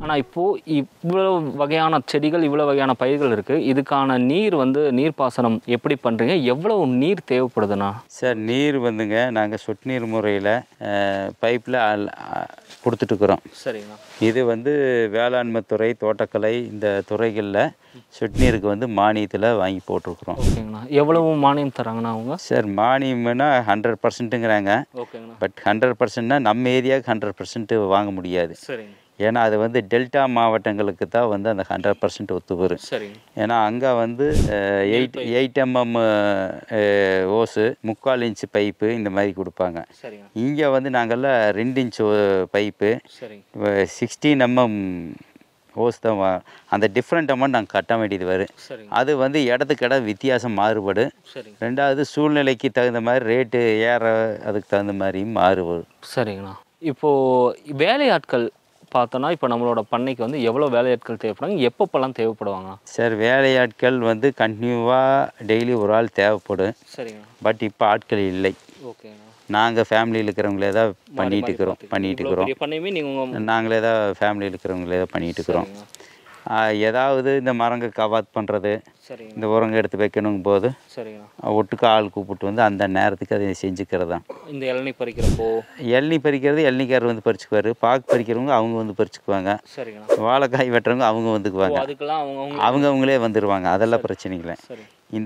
ஆனால் இப்போது இவ்வளோ வகையான செடிகள் இவ்வளோ வகையான பயிர்கள் இருக்குது இதுக்கான நீர் வந்து நீர்ப்பாசனம் எப்படி பண்ணுறீங்க எவ்வளவு நீர் தேவைப்படுதுண்ணா சார் நீர் வந்துங்க நாங்கள் சொட்டு நீர் முறையில் பைப்பில் கொடுத்துட்ருக்குறோம் சரிங்கண்ணா இது வந்து வேளாண்மை துறை தோட்டக்கலை இந்த துறைகளில் சொட்டு நீருக்கு வந்து மானியத்தில் வாங்கி போட்டிருக்குறோம் ஓகேங்கண்ணா எவ்வளவு மானியம் தராங்கண்ணா அவங்க சார் மானியம்னா ஹண்ட்ரட் பர்சன்ட்டுங்கிறாங்க ஓகேங்கண்ணா பட் ஹண்ட்ரட் பர்சன்ட்னா நம்ம ஏரியாவுக்கு ஹண்ட்ரட் பர்சன்ட் வாங்க முடியாது சரிங்க ஏன்னா அது வந்து டெல்டா மாவட்டங்களுக்கு தான் வந்து அந்த ஹண்ட்ரட் பர்சன்ட் ஒத்து வரும் சரிங்க ஏன்னா அங்கே வந்து எயிட் எயிட் எம்எம் ஓஸு முக்கால் இன்ச்சு பைப்பு இந்த மாதிரி கொடுப்பாங்க சரிங்க இங்கே வந்து நாங்கள்லாம் ரெண்டு இன்ச் பைப்பு சரிங்க சிக்ஸ்டீன் எம்எம் ஓஸ் தான் வா- அந்த டிஃப்ரெண்ட் அமௌண்ட் நாங்கள் கட்ட வேண்டியது வரும் சரிங்க அது வந்து இடத்துக்கு இடம் வித்தியாசம் மாறுபடும் சரிங்க ரெண்டாவது சூழ்நிலைக்கு தகுந்த மாதிரி ரேட்டு ஏற அதுக்கு தகுந்த மாதிரியும் மாறுபடும் சரிங்கண்ணா இப்போது வேலையாட்கள் பார்த்தோன்னா இப்போ நம்மளோட பண்ணைக்கு வந்து எவ்வளோ வேலையாட்கள் தேவைப்படுறாங்க எப்பப்பெல்லாம் தேவைப்படுவாங்க சார் வேலையாட்கள் வந்து கண்டினியூவாக டெய்லி ஒரு ஆள் தேவைப்படும் சரிங்க பட் இப்போ ஆட்கள் இல்லை ஓகேண்ணா நாங்கள் ஃபேமிலியில் இருக்கிறவங்களே தான் பண்ணிட்டு இருக்கிறோம் பண்ணிட்டு இருக்கிறோம் பெரிய பண்ணையுமே நீங்கள் உங்கள் நாங்களே தான் ஃபேமிலியில் இருக்கிறவங்களே தான் பண்ணிட்டு இருக்கிறோம் ஆ, ஏதாவது இந்த மரங்க கவாத் பண்ணுறது சரிங்க இந்த உரங்க எடுத்து வைக்கணுங்கும் போது சரிங்கண்ணா ஒட்டுக்கு ஆள் கூப்பிட்டு வந்து அந்த நேரத்துக்கு அதை செஞ்சுக்கிறது தான் இந்த இளநீ பறிக்கிறப்போ இளநீ பறிக்கிறது இளநீக்காரர் வந்து பறிச்சுக்குவார் பாக்கு பறிக்கிறவங்க அவங்க வந்து பறிச்சுக்குவாங்க சரிங்கண்ணா வாழைக்காய் வெட்டுறவங்க அவங்க ஓ வந்துக்குவாங்க அதுக்கெல்லாம் அவங்க அவங்க அவங்க அவங்களே வந்துடுவாங்க அதெல்லாம் பிரச்சனை இல்லை சரி இந்த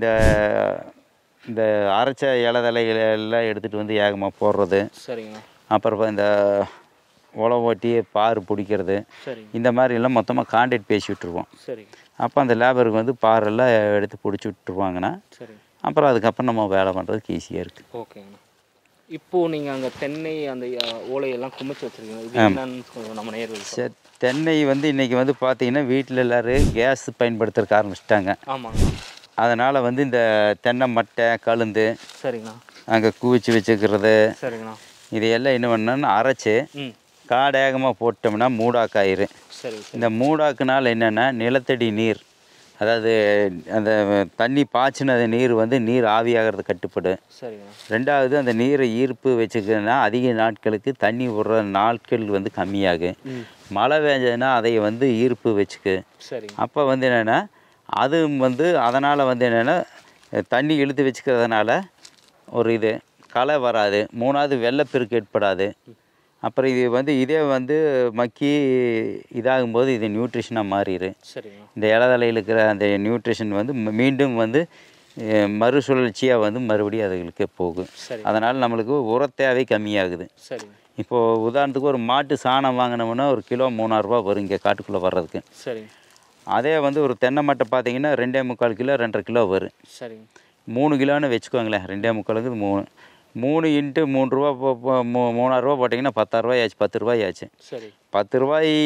இந்த அரைச்ச இலதலைகளை எல்லாம் எடுத்துகிட்டு வந்து ஏகமாக போடுறது சரிங்கண்ணா அப்புறம் இந்த உழவு ஓட்டி பார் பிடிக்கிறது சரிங்க இந்த மாதிரி எல்லாம் மொத்தமாக கான்ட்ராக்ட் பேசி விட்டுருவோம் சரிங்க அப்போ அந்த லேபருக்கு வந்து பாரெல்லாம் எடுத்து பிடிச்சி விட்டுருவாங்கன்னா சரிங்க அப்புறம் அதுக்கப்புறம் நம்ம வேலை பண்ணுறதுக்கு ஈஸியாக இருக்குது ஓகேங்கண்ணா இப்போ நீங்கள் அங்கே தென்னை அந்த அஹ், ஓலையெல்லாம் குமிச்சு வச்சிருக்கீங்க இது என்னன்னு கொஞ்சம் நம்ம நேரில் சரி தென்னை வந்து இன்றைக்கி வந்து பார்த்தீங்கன்னா வீட்டில் எல்லோரும் கேஸ் பயன்படுத்துறதுக்கு ஆரம்பிச்சிட்டாங்க ஆமாங்கண்ணா அதனால் வந்து இந்த தென்னை மட்டை கழுந்து சரிங்கண்ணா அங்கே குவிச்சு வச்சுக்கிறது சரிங்கண்ணா இதையெல்லாம் என்ன பண்ணணும்னு அரைச்சி ம் காடேகமாக போட்டோம்னா மூடாக்காயிரு சரி சரி இந்த மூடாக்குனால் என்னென்னா நிலத்தடி நீர் அதாவது அந்த தண்ணி பாய்ச்சினது நீர் வந்து நீர் ஆவியாகிறது கட்டுப்படும் சரிங்கண்ணா ரெண்டாவது அந்த நீரை ஈர்ப்பு வச்சுக்கன்னா அதிக நாட்களுக்கு தண்ணி விடுற நாட்கள் வந்து கம்மியாகும் ம் மழை பெஞ்சதுன்னா அதை வந்து ஈர்ப்பு வச்சுக்கு சரிங்க அப்போ வந்து என்னென்னா அது வந்து அதனால் வந்து என்னென்னா தண்ணி இழுத்து வச்சுக்கிறதுனால ஒரு இது களை வராது மூணாவது வெள்ளப்பெருக்கு ஏற்படாது அப்புறம் இது வந்து இதே வந்து மக்கி இதாகும்போது இது நியூட்ரிஷனாக மாறிடு சரிங்கண்ணா இந்த இலதலையில் இருக்கிற அந்த நியூட்ரிஷன் வந்து ம- மீண்டும் வந்து அஹ், மறுசுழற்சியாக வந்து மறுபடியும் அதுகளுக்கு போகும் சரி அதனால் நம்மளுக்கு உர தேவை கம்மியாகுது சரிங்க இப்போது உதாரணத்துக்கு ஒரு மாட்டு சாணம் வாங்கினோம்னா ஒரு கிலோ மூணாயிரரூபா வரும் இங்கே காட்டுக்குள்ளே வர்றதுக்கு சரிங்க அதே வந்து ஒரு தென்னை மட்டை பார்த்தீங்கன்னா ரெண்டே முக்கால் கிலோ ரெண்டரை கிலோ வரும் சரிங்க மூணு கிலோன்னு வச்சுக்கோங்களேன் ரெண்டே முக்காலுக்கு மூணு மூணு இன்ட்டு மூணு ரூபா போ- போ- மூ- மூணாயிரரூபா போட்டிங்கன்னா பத்தாயிரரூபாய் ஆச்சு பத்து ரூபாய் ஆச்சு சரி பத்து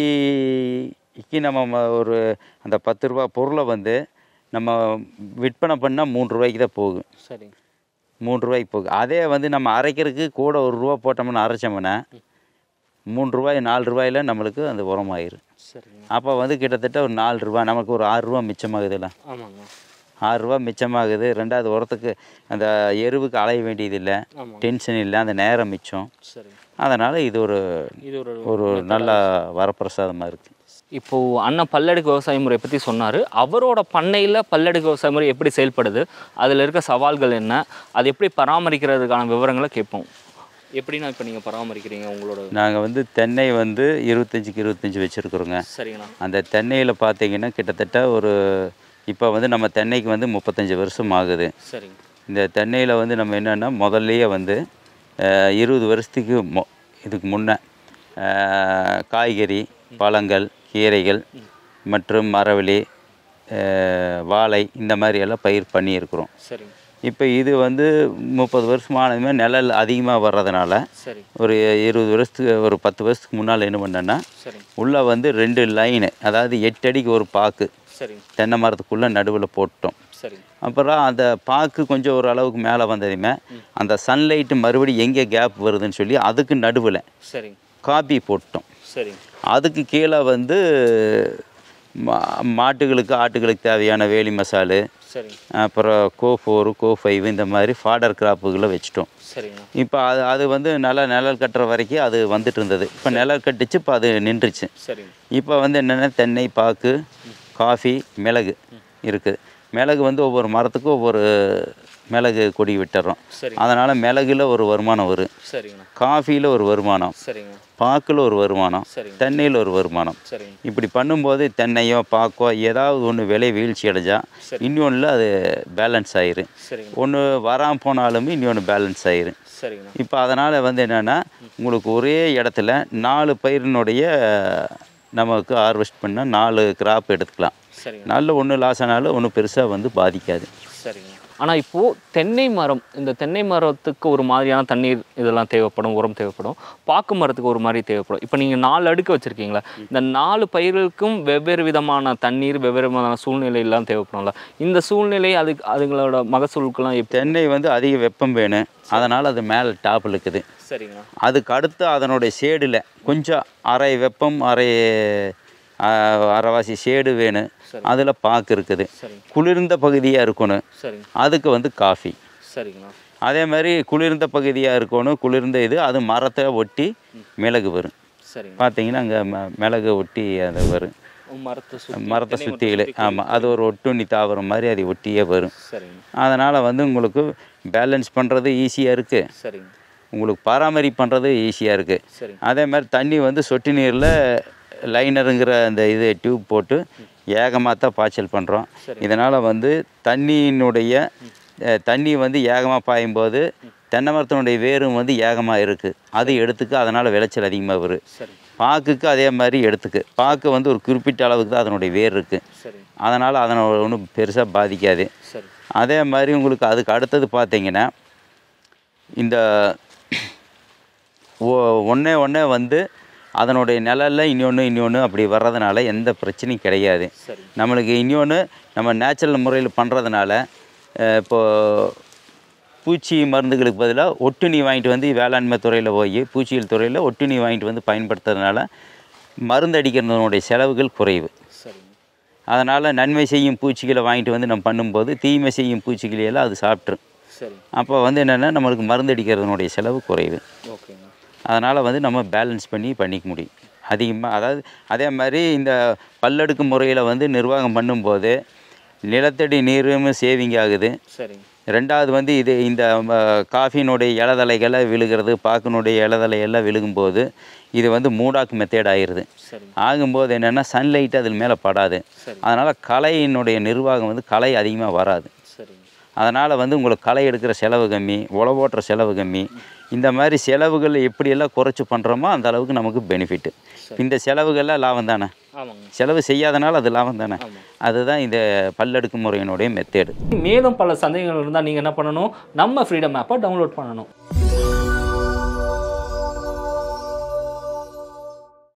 ரூபாய்க்கு நம்ம ம- ஒரு அந்த பத்து ரூபா பொருளை வந்து நம்ம விற்பனை பண்ணால் மூணு ரூபாய்க்கு தான் போகும் சரிங்க மூணு ரூபாய்க்கு போகும் அதே வந்து நம்ம அரைக்கிறதுக்கு கூட ஒரு ரூபா போட்டோம்னா அரைச்சோம்னா மூணு ரூபாய் நாலு ரூபாயில் நம்மளுக்கு அந்த உரமாயிரும் சரிங்க அப்போ வந்து கிட்டத்தட்ட ஒரு நாலு ரூபா நமக்கு ஒரு ஆறு ரூபா மிச்சமாகுதுல்ல ஆமாங்க ஆறு ரூபா மிச்சமாகுது ரெண்டாவது உரத்துக்கு அந்த எருவுக்கு அலைய வேண்டியதில்லை ஆமாங்க டென்ஷன் இல்லை அந்த நேரம் மிச்சம் சரிங்க அதனால் இது ஒரு இது ஒரு ஒரு நல்ல வரப்பிரசாதமாக இருக்குது இப்போ அண்ணன் பல்லடுக்கு விவசாய முறை பற்றி சொன்னார் அவரோட பண்ணையில் பல்லடுக்கு விவசாய முறை எப்படி செயல்படுது அதில் இருக்க சவால்கள் என்ன அது எப்படி பராமரிக்கிறதுக்கான விவரங்களை கேட்போம் எப்படின்னா இப்போ நீங்கள் பராமரிக்கிறீங்க உங்களோட நாங்கள் வந்து தென்னை வந்து இருபத்தஞ்சுக்கு இருபத்தஞ்சி வச்சுருக்குறோங்க சரிங்கண்ணா அந்த தென்னையில் பார்த்தீங்கன்னா கிட்டத்தட்ட ஒரு இப்போ வந்து நம்ம தென்னைக்கு வந்து முப்பத்தஞ்சு வருஷம் ஆகுது சரிங்க இந்த தென்னையில் வந்து நம்ம என்னென்னா முதல்லையே வந்து அஹ், இருபது வருஷத்துக்கு மொ இதுக்கு முன்னே அஹ், காய்கறி பழங்கள் கீரைகள் மற்றும் மரவள்ளி அஹ், வாழை இந்த மாதிரி எல்லாம் பயிர் பண்ணியிருக்கிறோம் சரிங்க இப்போ இது வந்து முப்பது வருஷமானதுமே நிழல் அதிகமாக வர்றதுனால சரி ஒரு இருபது வருஷத்துக்கு ஒரு பத்து வருஷத்துக்கு முன்னால் என்ன பண்ணேன்னா சரிங்க உள்ளே வந்து ரெண்டு லைனு அதாவது எட்டு அடிக்கு ஒரு பாக்கு சரிங்க தென்னை மரத்துக்குள்ளே நடுவில் போட்டோம் சரிங்க அப்புறம் அந்த பாக்கு கொஞ்சம் ஒரு அளவுக்கு மேலே வந்ததுமே அந்த சன்லைட்டு மறுபடியும் எங்கே கேப் வருதுன்னு சொல்லி அதுக்கு நடுவில் சரிங்க காப்பி போட்டோம் சரிங்க அதுக்கு கீழே வந்து மா மாட்டுகளுக்கு ஆட்டுகளுக்கு தேவையான வேலி மசாலு சரிங்க அப்புறம் கோ ஃபோரு கோ ஃபைவ் இந்த மாதிரி ஃபாடர் கிராப்புகளை வச்சுட்டோம் சரிங்க இப்போ அது அது வந்து நல்லா நிழல் கட்டுற வரைக்கும் அது வந்துட்டு இருந்தது இப்போ நிழல் கட்டுச்சு இப்போ அது நின்றுச்சு சரிங்க இப்போ வந்து என்னென்னா தென்னை பாக்கு காஃபி மிளகு இருக்குது மிளகு வந்து ஒவ்வொரு மரத்துக்கும் ஒவ்வொரு மிளகு கொடி விட்டுறோம் சரி அதனால் மிளகுல ஒரு வருமானம் வரும் சரிங்கண்ணா காஃபியில் ஒரு வருமானம் சரிங்க பாக்கில் ஒரு வருமானம் சரிங்க தென்னையில் ஒரு வருமானம் சரிங்க இப்படி பண்ணும்போது தென்னையோ பாக்கோ ஏதாவது ஒன்று விலை வீழ்ச்சி அடைஞ்சா சரி. இன்னொன்றில் அது பேலன்ஸ் ஆயிரும் சரிங்க ஒன்று வராமல் போனாலுமே இன்னொன்று பேலன்ஸ் ஆயிரும் சரிங்கண்ணா இப்போ அதனால் வந்து என்னென்னா உங்களுக்கு ஒரே இடத்துல நாலு பயிரினுடைய நமக்கு ஹார்வெஸ்ட் பண்ணால் நாலு கிராப் எடுத்துக்கலாம் சரிங்க நல்ல ஒன்று லாஸ் ஆனாலும் ஒன்றும் பெருசாக வந்து பாதிக்காது சரிங்க ஆனால் இப்போது தென்னை மரம் இந்த தென்னை மரத்துக்கு ஒரு மாதிரியான தண்ணீர் இதெல்லாம் தேவைப்படும் உரம் தேவைப்படும் பாக்கு மரத்துக்கு ஒரு மாதிரி தேவைப்படும் இப்போ நீங்கள் நாலு அடுக்கு வச்சுருக்கீங்களா இந்த நாலு பயிர்களுக்கும் வெவ்வேறு விதமான தண்ணீர் வெவ்வேறு விதமான சூழ்நிலையெல்லாம் தேவைப்படும்ல இந்த சூழ்நிலை அதுக்கு அதுங்களோட மகசூலுக்கெல்லாம் எப்படி தென்னை வந்து அதிக வெப்பம் வேணும் அதனால் அது மேலே டாப்பில் இருக்குது சரிங்கண்ணா அதுக்கு அடுத்து அதனுடைய ஷேடில் கொஞ்சம் அரை வெப்பம் அரை ஆ, அரைவாசி ஷேடு வேணும் சரி. அதில் பாக்கு இருக்குது சரிங்க குளிர்ந்த பகுதியாக இருக்கணும் சரிங்க அதுக்கு வந்து காஃபி சரிங்கண்ணா அதே மாதிரி குளிர்ந்த பகுதியாக இருக்கணும் குளிர்ந்த இது அது மரத்தை ஒட்டி மிளகு வரும் சரிங்க பார்த்தீங்கன்னா அங்கே மிளகு ஒட்டி அது வரும் மரத்தை சுற்றி மரத்தை சுற்றியில் ஆமாம் அது ஒரு ஒட்டுண்ணி தாவரம் மாதிரி அது ஒட்டியே வரும் சரிங்க அதனால் வந்து உங்களுக்கு பேலன்ஸ் பண்ணுறது ஈஸியாக இருக்குது சரிங்க உங்களுக்கு பராமரிப்பு பண்ணுறது ஈஸியாக இருக்குது சரிங்க அதே மாதிரி தண்ணி வந்து சொட்டு நீரில் லைனருங்கிற அந்த இது டியூப் போட்டு ஏகமாக தான் பாய்ச்சல் பண்ணுறோம் சரி. இதனால் வந்து தண்ணியினுடைய அஹ், தண்ணி வந்து ஏகமாக பாயும்போது தென்னை மரத்தினுடைய வேரும் வந்து ஏகமாக இருக்குது அது எடுத்துக்கு அதனால் விளைச்சல் அதிகமாக வரும் சரி பாக்குக்கு அதே மாதிரி எடுத்துக்கு பாக்கு வந்து ஒரு குறிப்பிட்ட அளவுக்கு தான் அதனுடைய வேர் இருக்குது சரி அதனால் அதனை ஒன்றும் பெருசாக பாதிக்காது சரி அதே மாதிரி உங்களுக்கு அதுக்கு அடுத்தது பார்த்தீங்கன்னா இந்த ஒ- ஒண்ணே ஒன்றே வந்து அதனுடைய நிழல்ல இன்னொன்று இன்னொன்று அப்படி வர்றதுனால எந்த பிரச்சனையும் கிடையாது சரி நம்மளுக்கு இன்னொன்று நம்ம நேச்சுரல் முறையில் பண்ணுறதுனால இப்போது பூச்சி மருந்துகளுக்கு பதிலாக ஒட்டுணி வாங்கிட்டு வந்து வேளாண்மை துறையில் போய் பூச்சியியல் துறையில் ஒட்டுணி வாங்கிட்டு வந்து பயன்படுத்துறதுனால மருந்து அடிக்கிறதுனுடைய செலவுகள் குறைவு சரிங்க அதனால் நன்மை செய்யும் பூச்சிகளை வாங்கிட்டு வந்து நம்ம பண்ணும்போது தீமை செய்யும் பூச்சிகளை எல்லாம் அது சாப்பிட்ரும் சரி அப்போ வந்து என்னென்னா நம்மளுக்கு மருந்து அடிக்கிறதுனுடைய செலவு குறைவு ஓகேங்க அதனால் வந்து நம்ம பேலன்ஸ் பண்ணி பண்ணிக்க முடியும் அதிகமாக அதாவது அதே மாதிரி இந்த பல்லடுக்கு முறையில் வந்து நிர்வாகம் பண்ணும்போது நிலத்தடி நீரும் சேவிங் ஆகுது சரிங்க ரெண்டாவது வந்து இது இந்த ம, காஃபியினுடைய இலதலைகளை விழுகிறது பாக்கினுடைய இலதலை எல்லாம் விழுகும்போது இது வந்து மூடாக்கு மெத்தேட் ஆயிடுது சரிங்க ஆகும்போது என்னென்னா சன்லைட் அதில் மேலே படாது சரி அதனால் களையினுடைய நிர்வாகம் வந்து களை அதிகமாக வராது சரிங்க அதனால் வந்து உங்களுக்கு களை எடுக்கிற செலவு கம்மி உழவோட்டுற செலவு கம்மி இந்த மாதிரி செலவுகள் எப்படியெல்லாம் குறைச்சி பண்ணுறோமோ அந்த அளவுக்கு நமக்கு பெனிஃபிட்டு இந்த செலவுகள்லாம் லாபம் தானே ஆமாங்க செலவு செய்யாதனால அது லாபம் தானே ஆமாம் அதுதான் இந்த பல்லடுக்கு முறையினுடைய மெத்தேடு மேலும் பல சந்தேகங்கள் இருந்தால் நீங்கள் என்ன பண்ணணும் நம்ம ஃப்ரீடம் ஆப்பை டவுன்லோட் பண்ணணும்